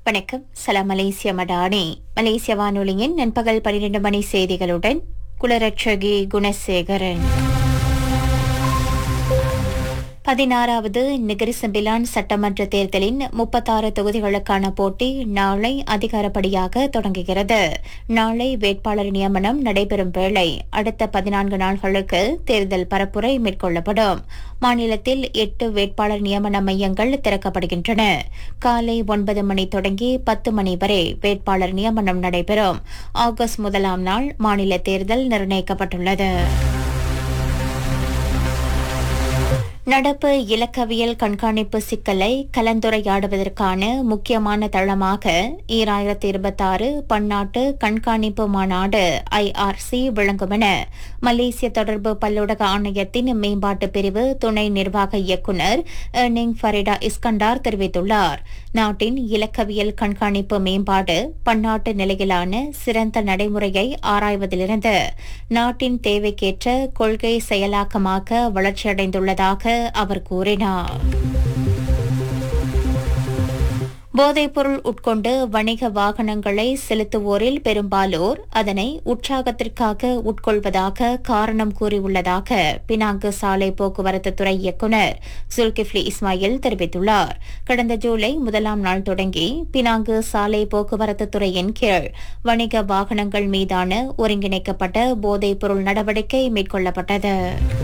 வணக்கம் சலாம் மலேசிய மடானி மலேசிய வானொலியின் நண்பகல் பன்னிரண்டு மணி செய்திகளுடன் குலரட்சகி குணசேகரன் பதினாறாவது நிகரிசம்பிலான் சட்டமன்ற தேர்தலின் முப்பத்தாறு தொகுதிகளுக்கான போட்டி நாளை அதிகாரப்படியாக தொடங்குகிறது நாளை வேட்பாளர் நியமனம் நடைபெறும் வேளை அடுத்த பதினான்கு நாள்களுக்கு தேர்தல் பரப்புரை மேற்கொள்ளப்படும் மாநிலத்தில் எட்டு வேட்பாளர் நியமன மையங்கள் திறக்கப்படுகின்றன காலை ஒன்பது மணி தொடங்கி பத்து மணி வரை வேட்பாளர் நியமனம் நடைபெறும் ஆகஸ்ட் முதலாம் நாள் மாநில தேர்தல் நிர்ணயிக்கப்பட்டுள்ளது நடப்பு இலக்கவியல் கண்காணிப்பு சிக்கலை கலந்துரையாடுவதற்கான முக்கியமான தளமாக ஈராயிரத்தி இருபத்தாறு பன்னாட்டு கண்காணிப்பு மாநாடு ஐஆர்சி விளங்கும் என மலேசிய தொடர்பு பல்லூடக ஆணையத்தின் மேம்பாட்டு பிரிவு துணை நிர்வாக இயக்குநர் எர்னிங் ஃபரிடா இஸ்கண்டார் தெரிவித்துள்ளார் நாட்டின் இலக்கவியல் கண்காணிப்பு மேம்பாடு பன்னாட்டு நிலையிலான சிறந்த நடைமுறையை ஆராய்வதிலிருந்து நாட்டின் தேவைக்கேற்ற கொள்கை செயலாக்கமாக வளர்ச்சியடைந்துள்ளதாக அவர் கூறினார் போதைப்பொருள் உட்கொண்டு வணிக வாகனங்களை செலுத்துவோரில் பெரும்பாலோர் அதனை உற்சாகத்திற்காக உட்கொள்வதாக காரணம் கூறியுள்ளதாக பினாங்கு சாலை போக்குவரத்து துறை இயக்குநர் சுல்கிஃப்லி இஸ்மாயில் தெரிவித்துள்ளார் கடந்த ஜூலை முதலாம் நாள் தொடங்கி பினாங்கு சாலை போக்குவரத்து துறையின் கீழ் வணிக வாகனங்கள் மீதான ஒருங்கிணைக்கப்பட்ட போதைப்பொருள் நடவடிக்கை மேற்கொள்ளப்பட்டது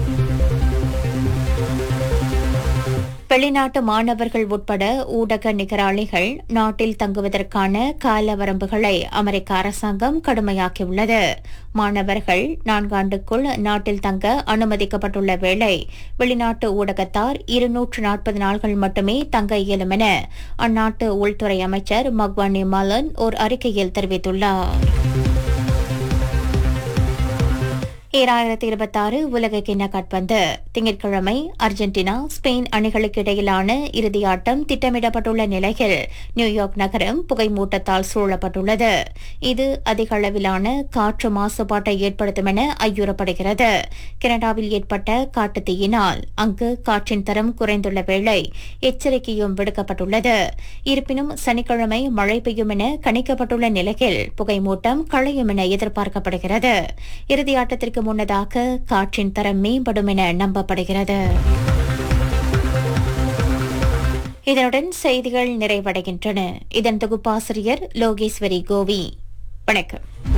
வெளிநாட்டு மாணவர்கள் உட்பட ஊடக நிகராளிகள் நாட்டில் தங்குவதற்கான கால வரம்புகளை அமெரிக்க அரசாங்கம் கடுமையாக்கியுள்ளது மாணவர்கள் நான்காண்டுக்குள் நாட்டில் தங்க அனுமதிக்கப்பட்டுள்ள வேளை வெளிநாட்டு ஊடகத்தார் இருநூற்று நாற்பது நாள்கள் மட்டுமே தங்க இயலும் என அந்நாட்டு உள்துறை அமைச்சர் மக்வானி மலன் ஓர் அறிக்கையில் தெரிவித்துள்ளார் ஈராயிரத்தி இருபத்தாறு உலக கிண்ண காட்பந்து திங்கட்கிழமை அர்ஜென்டினா ஸ்பெயின் அணிகளுக்கு இடையிலான இறுதியாட்டம் திட்டமிடப்பட்டுள்ள நிலையில் நியூயார்க் நகரம் புகைமூட்டத்தால் சூழப்பட்டுள்ளது இது அதிக அளவிலான காற்று மாசுபாட்டை ஏற்படுத்தும் என ஐயுறப்படுகிறது கனடாவில் ஏற்பட்ட காட்டுத்தீயினால் அங்கு காற்றின் தரம் குறைந்துள்ள வேளை எச்சரிக்கையும் விடுக்கப்பட்டுள்ளது இருப்பினும் சனிக்கிழமை மழை பெய்யும் என கணிக்கப்பட்டுள்ள நிலையில் புகைமூட்டம் களையும் என எதிர்பார்க்கப்படுகிறது இறுதியாட்டத்திற்கு முன்னதாக காற்றின் தரம் மேம்படும் என நம்பப்படுகிறது இதனுடன் செய்திகள் நிறைவடைகின்றன இதன் தொகுப்பாசிரியர் லோகேஸ்வரி கோவி வணக்கம்